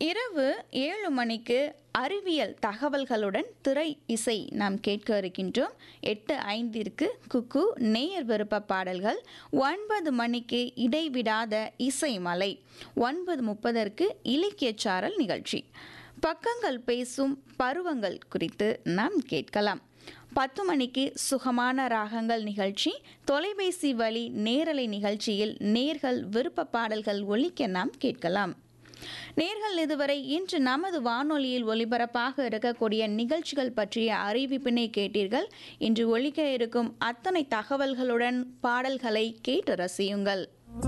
இரவு ஏழு மணிக்கு அறிவியல் தகவல்களுடன் திரை இசை நாம் கேட்க இருக்கின்றோம் எட்டு ஐந்திற்கு குக்கு நேயர் விருப்ப பாடல்கள் ஒன்பது மணிக்கு இடைவிடாத இசை மலை ஒன்பது முப்பதற்கு இலக்கியச்சாரல் நிகழ்ச்சி பக்கங்கள் பேசும் பருவங்கள் குறித்து நாம் கேட்கலாம் பத்து மணிக்கு சுகமான ராகங்கள் நிகழ்ச்சி தொலைபேசி வழி நேரலை நிகழ்ச்சியில் நேர்கள் விருப்ப பாடல்கள் ஒலிக்க நாம் கேட்கலாம் நேர்கள் இதுவரை இன்று நமது வானொலியில் ஒலிபரப்பாக இருக்கக்கூடிய நிகழ்ச்சிகள் பற்றிய அறிவிப்பினை கேட்டீர்கள் இன்று ஒலிக்க இருக்கும் அத்தனை தகவல்களுடன் பாடல்களை கேட்டு ரசியுங்கள்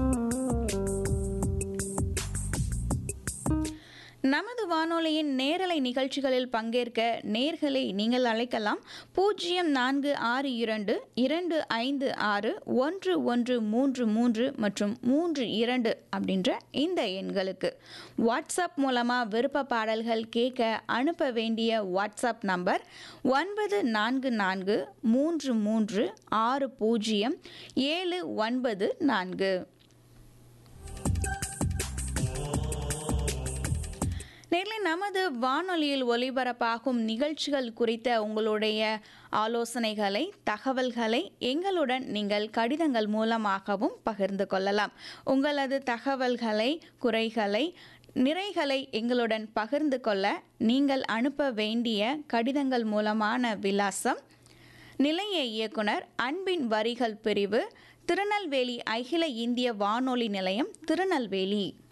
நமது வானொலியின் நேரலை நிகழ்ச்சிகளில் பங்கேற்க நேர்களை நீங்கள் அழைக்கலாம் பூஜ்ஜியம் நான்கு ஆறு இரண்டு இரண்டு ஐந்து ஆறு ஒன்று ஒன்று மூன்று மூன்று மற்றும் மூன்று இரண்டு அப்படின்ற இந்த எண்களுக்கு வாட்ஸ்அப் மூலமாக விருப்ப பாடல்கள் கேட்க அனுப்ப வேண்டிய வாட்ஸ்அப் நம்பர் ஒன்பது நான்கு நான்கு மூன்று மூன்று ஆறு பூஜ்ஜியம் ஏழு ஒன்பது நான்கு நேரில் நமது வானொலியில் ஒலிபரப்பாகும் நிகழ்ச்சிகள் குறித்த உங்களுடைய ஆலோசனைகளை தகவல்களை எங்களுடன் நீங்கள் கடிதங்கள் மூலமாகவும் பகிர்ந்து கொள்ளலாம் உங்களது தகவல்களை குறைகளை நிறைகளை எங்களுடன் பகிர்ந்து கொள்ள நீங்கள் அனுப்ப வேண்டிய கடிதங்கள் மூலமான விலாசம் நிலைய இயக்குனர் அன்பின் வரிகள் பிரிவு திருநெல்வேலி அகில இந்திய வானொலி நிலையம் திருநெல்வேலி